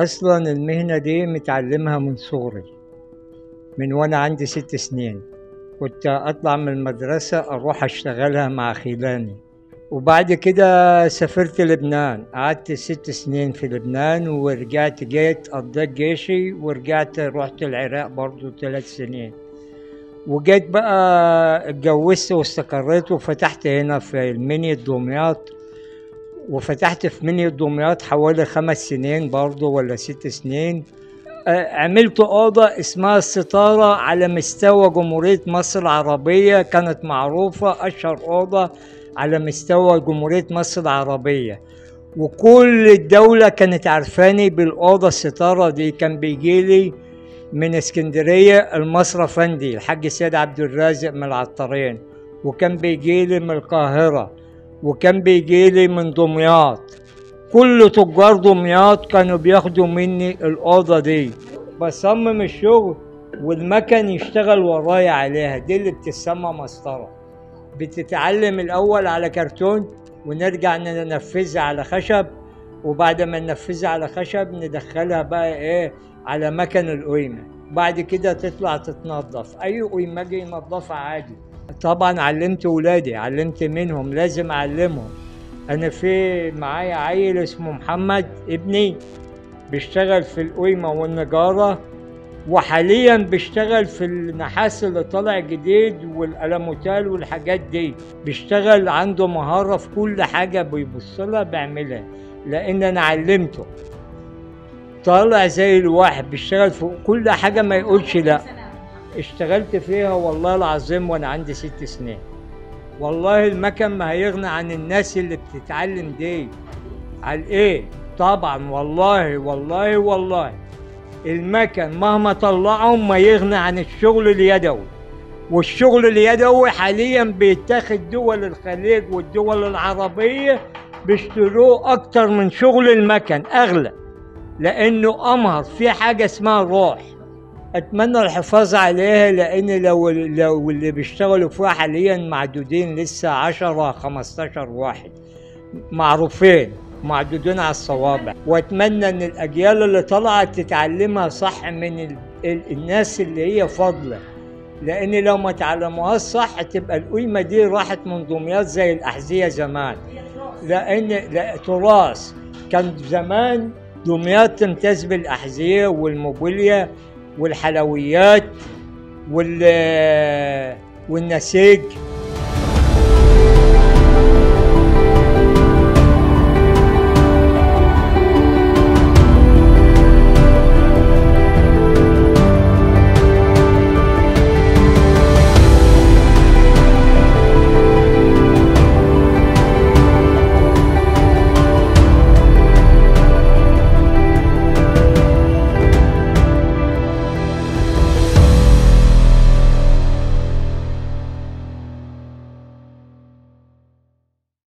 اصلا المهنه دي متعلمها من صغري من وانا عندي ست سنين كنت اطلع من المدرسه اروح اشتغلها مع خيلاني وبعد كده سافرت لبنان قعدت ست سنين في لبنان ورجعت جيت قضيت جيشي ورجعت رحت العراق برضو ثلاث سنين وجيت بقى اتجوزت واستقريت وفتحت هنا في المنيا دمياط وفتحت في منيا دمياط حوالي خمس سنين برضو ولا ست سنين آه، عملت أوضة اسمها الستارة على مستوى جمهورية مصر العربية كانت معروفة أشهر أوضة على مستوى جمهورية مصر العربية وكل الدولة كانت عارفاني بالأوضة الستارة دي كان بيجيلي من اسكندرية المصرف فندي الحاج سيد عبد الرازق من العطارين وكان بيجيلي من القاهرة وكان بيجيلي من دمياط كل تجار دمياط كانوا بياخدوا مني الأوضة دي بصمم الشغل والمكن يشتغل ورايا عليها دي اللي بتسمى مسطرة بتتعلم الأول على كرتون ونرجع ننفذها على خشب وبعد ما ننفذها على خشب ندخلها بقى ايه على مكن القيمة بعد كده تطلع تتنظف أي قيمة أجي ينظفها عادي طبعا علمت ولادي علمت منهم لازم أعلمهم أنا في معايا عيل اسمه محمد ابني بيشتغل في القيمة والنجارة وحاليا بيشتغل في النحاس اللي طالع جديد والألموتال والحاجات دي بيشتغل عنده مهارة في كل حاجة بيبص لها بيعملها لأن أنا علمته طالع زي الواحد بيشتغل في كل حاجة ما يقولش لا اشتغلت فيها والله العظيم وأنا عندي ست سنين والله المكن ما هيغنى عن الناس اللي بتتعلم دي على ايه طبعا والله والله والله المكن مهما طلعهم ما يغنى عن الشغل اليدوي والشغل اليدوي حاليا بيتاخد دول الخليج والدول العربية بيشتروه أكتر من شغل المكن أغلى لأنه أمهر في حاجة اسمها روح أتمنى الحفاظ عليها لأن لو لو اللي بيشتغلوا فيها حاليا معدودين لسه 10 15 واحد معروفين معدودين على الصوابع واتمنى ان الاجيال اللي طلعت تتعلمها صح من ال... ال... الناس اللي هي فاضله لان لو ما تعلموهاش صح تبقى القيمه دي راحت من دمياط زي الاحذيه زمان لان لا تراث كان زمان دمياط تمتاز بالاحذيه والموبيليا والحلويات وال والنسيج